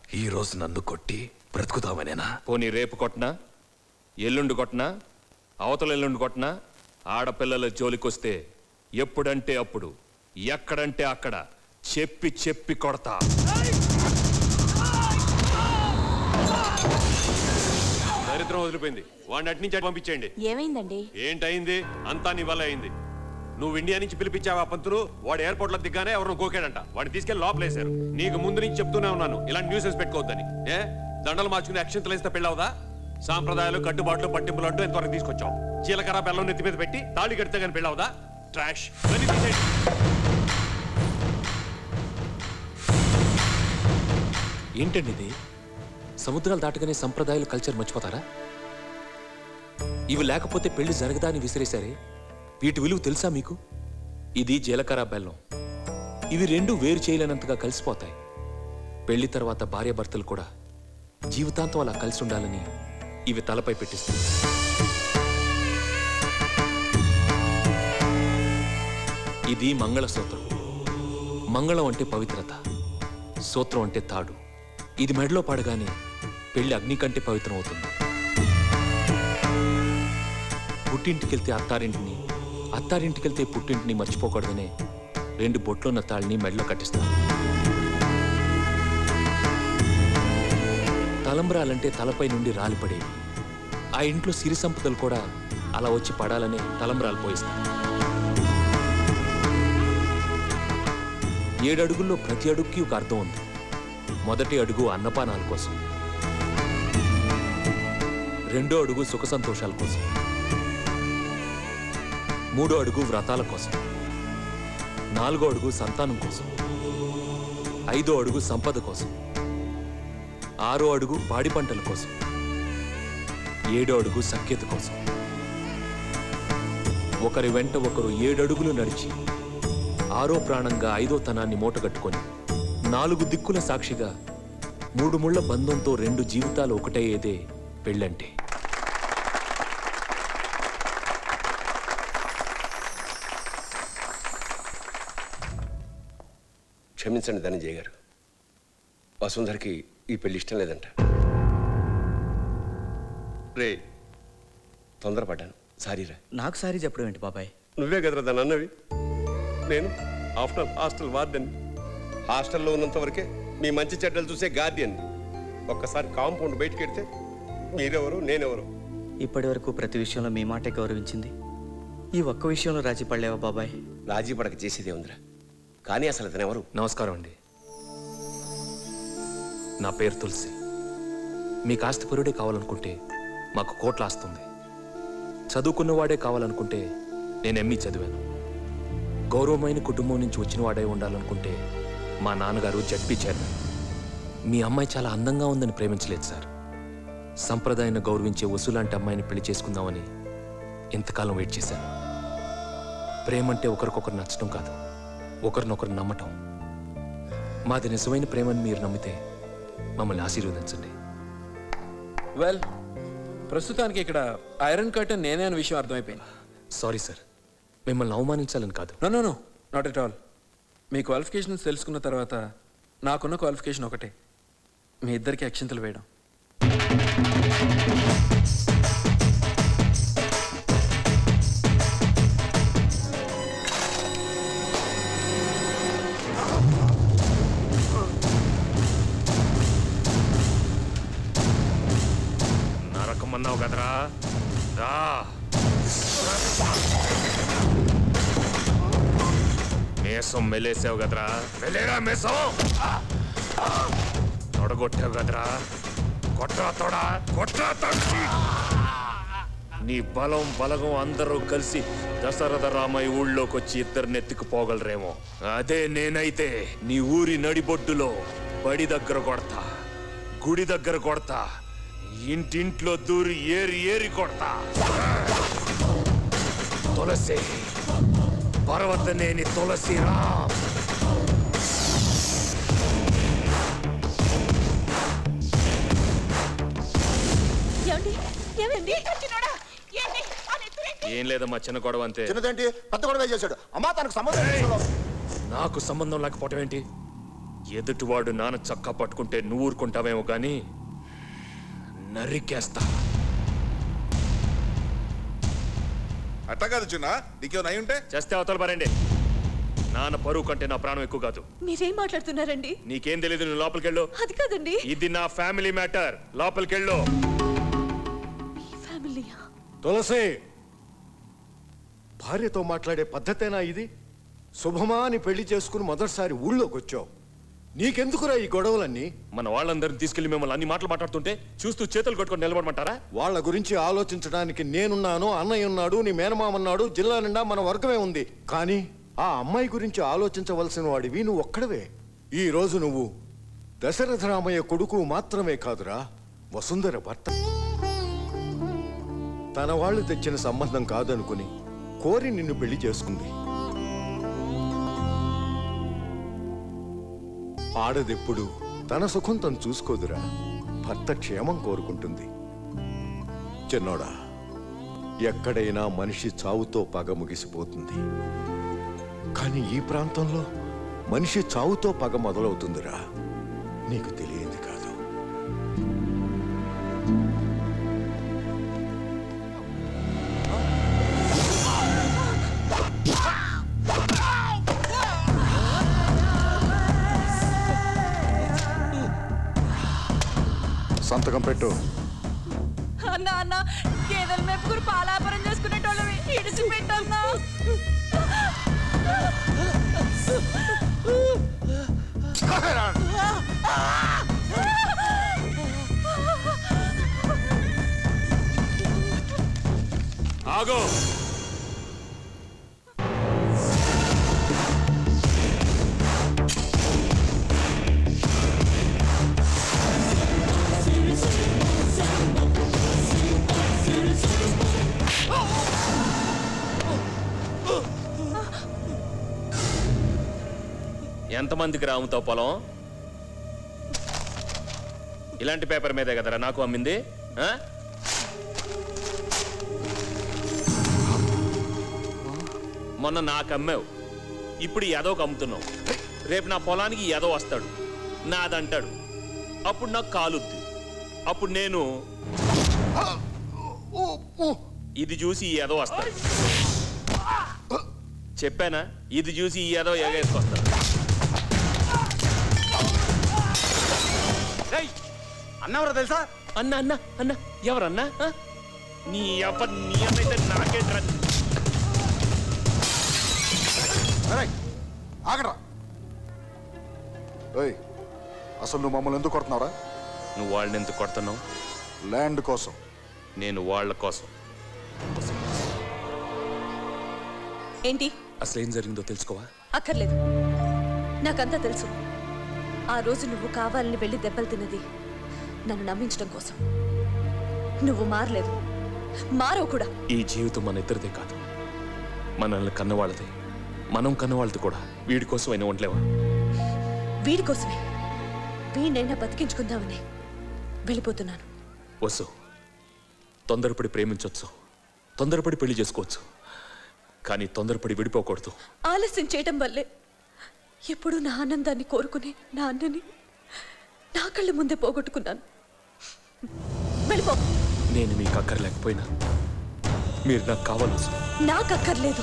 ఈ రోజు నన్ను కొట్టి బ్రతుకుతామనేనా పోనీ రేపు కొట్టినా ఎల్లుండి కొట్టినా అవతల ఎల్లుండి కొట్టినా ఆడపిల్లల జోలికొస్తే ఎప్పుడంటే అప్పుడు ఎక్కడంటే అక్కడ చెప్పి చెప్పి కొడతా దరిద్రం వదిలిపోయింది వాడిని అటు నుంచి అటు పంపించేయండి ఏమైందండి ఏంటయింది అంతా నీ వల్ల అయింది నువ్వు ఇండియా నుంచి పిలిపించావా పంతులు వాడు ఎయిర్పోర్ట్ లో దిగ్గానే ఎవరిని గోకాడంట వాడిని తీసుకెళ్లి లోపలేశారు నీకు ముందు నుంచి చెప్తూనే ఉన్నాను ఇలాంటి న్యూసెస్ పెట్టుకోవద్దని ఏ దండలు మార్చుకుని అక్షంతలు వేస్తే పెళ్ళవుదా సాంప్రదాయాలు కట్టుబాట్లు పట్టింపులు అంటూ ఎంతవరకు తీసుకొచ్చావు చీలకర్ర బెల్లం నెత్తి మీద పెట్టి తాళి కడితే కానీ పెళ్ళవుదా ట్రాష్ ఇవన్నీ తీసేయండి. ఏంటండి ఇది సముద్రాలు దాటగానే సంప్రదాయాలు కల్చర్ మర్చిపోతారా ఇవి లేకపోతే పెళ్లి జరగదా అని విసిరేశారే వీటి విలువ తెలుసా మీకు ఇది జీలకర్ర బెల్లం ఇవి రెండు వేరు చేయలేనంతగా కలిసిపోతాయి పెళ్లి తర్వాత భార్యాభర్తలు కూడా జీవితాంతం అలా కలిసి ఉండాలని ఇవి తలపై పెట్టిస్తుంది ఇది మంగళసూత్రం మంగళం అంటే పవిత్రత సూత్రం అంటే తాడు ఇది మెడలో పడగానే పెళ్లి అగ్ని కంటే పవిత్రం అవుతుంది పుట్టింటికెళ్తే అత్తారింటిని అత్తారింటికెళ్తే పుట్టింటిని మర్చిపోకూడదనే రెండు బొట్లున్న తాళ్ళని మెడలో కట్టిస్తారు తలంబ్రాలంటే తలపై నుండి రాలిపడేవి ఆ ఇంట్లో సిరి సంపదలు కూడా అలా వచ్చి పడాలనే తలంబ్రాలు పోయిస్తారు ఏడు అడుగుల్లో ప్రతి అడుగుకి ఒక అర్థం ఉంది మొదటి అడుగు అన్నపానాల కోసం రెండో అడుగు సుఖ సంతోషాల కోసం మూడో అడుగు వ్రతాల కోసం నాలుగో అడుగు సంతానం కోసం ఐదో అడుగు సంపద కోసం ఆరో అడుగు పాడి పంటల కోసం ఏడో అడుగు సఖ్యత కోసం ఒకరి వెంట ఒకరు ఏడడుగులు నడిచి ఆరో ప్రాణంగా ఐదో తనాన్ని మూటగట్టుకొని నాలుగు దిక్కుల సాక్షిగా మూడు ముళ్ల బంధంతో రెండు జీవితాలు ఒకటయ్యేదే పెళ్ళంటే క్షమించండి ధనంజయ్ గారు వసుంధరకి ఈ పెళ్లి ఇష్టం లేదంట రే తొందరపడ్డాను సారీరా నాకు సారీ చెప్పడం ఏంటి బాబాయ్ నువ్వే కదరా దాని అన్నవి నేను ఆఫ్టర్ హాస్టల్ వార్డెన్ హాస్టల్లో ఉన్నంత వరకే మీ మంచి చెడ్డలు చూసే గార్డియన్ ఒక్కసారి కాంపౌండ్ బయటికి వెడితే మీరెవరు నేనెవరు ఇప్పటి వరకు ప్రతి విషయంలో మీ మాటే గౌరవించింది ఈ ఒక్క విషయంలో రాజీ పడలేవా బాబాయ్ రాజీ పడక చేసేదే ఉందిరా కానీ అసలు అతను ఎవరు నమస్కారం అండి నా పేరు తులసి మీకు ఆస్తిపరుడే కావాలనుకుంటే మాకు కోట్ల ఆస్తుంది చదువుకున్నవాడే కావాలనుకుంటే నేను ఎంఈ చదివాను గౌరవమైన కుటుంబం నుంచి వచ్చిన వాడే ఉండాలనుకుంటే మా నాన్నగారు జడ్పీ చైర్మన్ మీ అమ్మాయి చాలా అందంగా ఉందని ప్రేమించలేదు సార్ సంప్రదాయాన్ని గౌరవించే వసూలాంటి అమ్మాయిని పెళ్లి చేసుకుందామని ఇంతకాలం వెయిట్ చేశాను ప్రేమంటే ఒకరికొకరు నచ్చడం కాదు ఒకరినొకరు నమ్మటం మాది నిజమైన ప్రేమని మీరు నమ్మితే మమ్మల్ని ఆశీర్వదించండి వెల్ ప్రస్తుతానికి ఇక్కడ ఐరన్ కర్టన్ నేనే అనే విషయం అర్థమైపోయింది సారీ సార్ మిమ్మల్ని అవమానించాలని కాదు no no no not at all మీ క్వాలిఫికేషన్స్ తెలుసుకున్న తర్వాత నాకున్న క్వాలిఫికేషన్ ఒకటే మీ ఇద్దరికి అక్షింతలు వేయడం నరకమన్నావు కదరా రా మేసం మెలేసావు కదరా మెలేరా మేసం తొడగొట్టావు కదరా కొట్రా తొడ కొట్రా తొడి నీ బలం బలగం అందరూ కలిసి దశరథ రామయ్య ఊళ్ళోకి వచ్చి ఇద్దరిని ఎత్తుకుపోగలరేమో అదే నేనైతే నీ ఊరి నడిబొడ్డులో బడి దగ్గర కొడతా గుడి దగ్గర కొడతా ఇంటింట్లో దూరి ఏరి ఏరి కొడతా తులసి పర్వతనేని తులసి రామ్ ఏమండి ఏమండి చచ్చినోడా ఏంటి ఆ నెత్తురేంటి? ఏం లేదమ్మా చిన్న గొడవ అంతే చిన్నదేంటి పెద్ద గొడవ చేశాడు అమ్మా తనకు సంబంధం లేదు. నాకు సంబంధం లేకపోవటం ఏంటి ఎదుటివాడు నాన్న చక్కా పట్టుకుంటే నువ్వు ఊరుకుంటావేమో కానీ నరికేస్తా అట్టా కాదు చిన్న నీకేమైనా అయి ఉంటే చేస్తే అవతల పారండి నాన్న పరువు కంటే నా ప్రాణం ఎక్కువ కాదు మీరేం మాట్లాడుతున్నారండి నీకేం తెలియదు నువ్వు లోపలికెళ్ళు అది కాదండి ఇది నా ఫ్యామిలీ మ్యాటర్ లోపలికెళ్ళు మీ ఫ్యామిలీయా తులసి భార్యతో మాట్లాడే పద్ధతేనా ఇది శుభమా అని పెళ్లి చేసుకుని మొదటిసారి ఊళ్ళోకి వచ్చావు నీకెందుకురా ఈ గొడవలన్నీ మన వాళ్ళందరిని తీసుకెళ్లి మిమ్మల్ని అన్ని మాటలు మాట్లాడుతుంటే చూస్తూ చేతులు కొట్టుకొని నిలబడమంటారా వాళ్ళ గురించి ఆలోచించడానికి నేనున్నాను అన్నయ్య ఉన్నాడు నీ మేనమామన్నాడు జిల్లా నిండా మన వర్గమే ఉంది కానీ ఆ అమ్మాయి గురించి ఆలోచించవలసిన వాడివి నువ్వు ఒక్కడవే ఈ రోజు నువ్వు దశరథ రామయ్య కొడుకు మాత్రమే కాదురా వసుంధర భర్త తన వాళ్ళు తెచ్చిన సంబంధం కాదనుకుని కోరి నిన్ను పెళ్లి చేసుకుంది ఆడదెప్పుడు తన సుఖం తను చూసుకోదురా భర్త క్షేమం కోరుకుంటుంది చిన్నోడా ఎక్కడైనా మనిషి చావుతో పగ ముగిసిపోతుంది కానీ ఈ ప్రాంతంలో మనిషి చావుతో పగ మొదలవుతుందిరా నీకు తెలియంది కాదు సంతకం పెట్టు అన్న అన్న గేదెలు మెప్పుకుని పాలాపరం చేసుకునేటోళ్ళవి ఇడిచి పెట్టన్నా ఆగో ఎంతమందికి రాముతావు పొలం ఇలాంటి పేపర్ మీదే కదరా నాకు అమ్మింది ఆ? మొన్న నాకు అమ్మావు ఇప్పుడు ఎదోకి అమ్ముతున్నావు రేపు నా పొలానికి ఎదో వస్తాడు నాదంటాడు అప్పుడు నాకు కాలుద్ది అప్పుడు నేను ఇది చూసి ఈ ఎదో వస్తాడు చెప్పానా ఇది చూసి ఈ ఎదో ఎగేసుకొస్తాడు అన్నవరా తెలుసా అన్న అన్న అన్న ఎవరన్నా ఆ? నీ అప్ప నీ అన్నైతే నాకేంట్రా ఆగరా ఏయ్ అసలు నువ్వు మమ్మల్ని ఎందుకు కొడుతున్నావురా నువ్వు వాళ్ళని ఎందుకు కొడుతున్నావు ల్యాండ్ కోసం నేను వాళ్ళ కోసం ఏంటి అసలు ఏం జరిగిందో తెలుసుకోవా అక్కర్లేదు నాకంతా తెలుసు ఆ రోజు నువ్వు కావాలని వెళ్ళి దెబ్బలు తిన్నది నన్ను నమ్మించడం కోసం నువ్వు మారలేదు మారవు కూడా ఈ జీవితం మన ఇద్దరిదే కాదు మనల్ని కన్నవాళ్ళదే మనం కన్నవాళ్ళది కూడా వీడి కోసం అయినా ఉండలేవా వీడి కోసమే వీడినైనా బతికించుకుందామని వెళ్ళిపోతున్నాను వసు తొందరపడి ప్రేమించవచ్చు తొందరపడి పెళ్లి చేసుకోవచ్చు కానీ తొందరపడి విడిపోకూడదు ఆలస్యం చేయటం వల్లే ఎప్పుడు నా ఆనందాన్ని కోరుకుని నా అన్నని నా కళ్ళ ముందే పోగొట్టుకున్నాను వెళ్ళిపో నేను మీకు అక్కర్లేకపోయినా మీరు నాకు కావాలి వసు. నాకు అక్కర్లేదు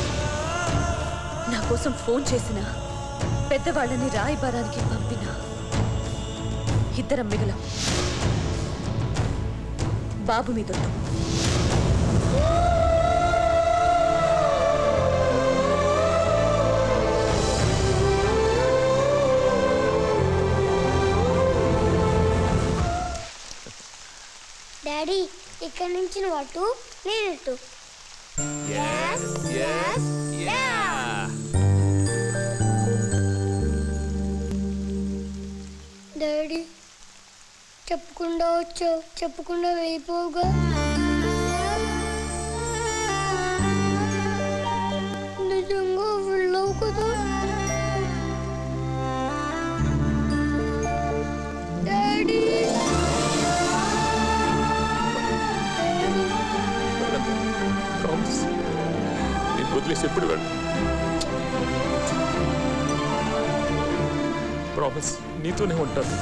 నా కోసం ఫోన్ చేసిన పెద్దవాళ్ళని రాయబారానికి పంపిన ఇద్దరం మిగలం బాబు మీదొట్టు డాడీ ఇక్కడి నుంచి నువ్వు అటు నేను ఇటు డాడీ చెప్పకుండా వచ్చావు చెప్పకుండా వెళ్ళిపోగా నిజంగా వెళ్ళావు కదా డాడీ Promise. నేను వదిలేసి ఎప్పుడు వెళ్ళను ప్రామిస్ నీతోనే ఉంటాను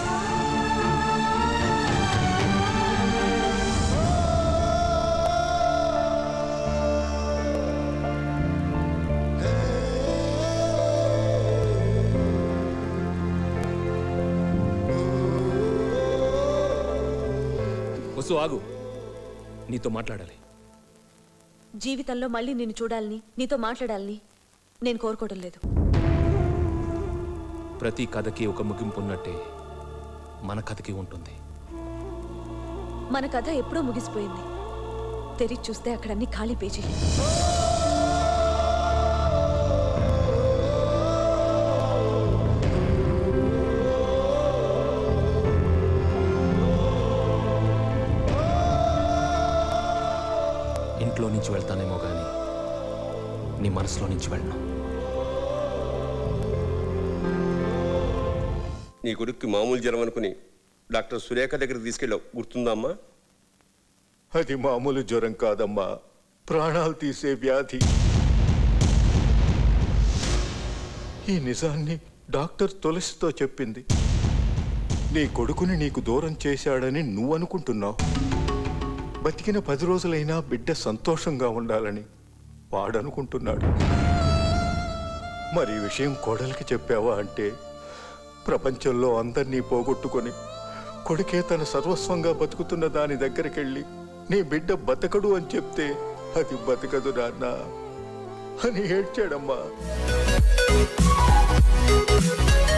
వసు ఆగు నీతో మాట్లాడాలి జీవితంలో మళ్ళీ నిన్ను చూడాలని నీతో మాట్లాడాలని నేను కోరుకోవడం లేదు ప్రతి కథకి ఒక ముగింపు ఉన్నట్టే మన కథకి ఉంటుంది మన కథ ఎప్పుడో ముగిసిపోయింది తెరిచి చూస్తే అక్కడన్నీ ఖాళీ పేజీలే ఇంట్లో నుంచి వెళ్తానేమో కానీ నీ మనసులో నుంచి వెళ్ళను నీ కొడుక్కి మామూలు జ్వరం అనుకుని డాక్టర్ సురేఖ దగ్గరికి తీసుకెళ్ళావు గుర్తుందమ్మా అది మామూలు జ్వరం కాదమ్మా ప్రాణాలు తీసే వ్యాధి ఈ నిజాన్ని డాక్టర్ తులసితో చెప్పింది నీ కొడుకుని నీకు దూరం చేశాడని నువ్వు అనుకుంటున్నావు బతికిన పది రోజులైనా బిడ్డ సంతోషంగా ఉండాలని వాడనుకుంటున్నాడు మరి ఈ విషయం కోడలికి చెప్పావా అంటే ప్రపంచంలో అందరినీ పోగొట్టుకొని కొడుకే తన సర్వస్వంగా బతుకుతున్న దాని దగ్గరికెళ్ళి నీ బిడ్డ బతకడు అని చెప్తే అది బతకదు నాన్న అని ఏడ్చాడమ్మా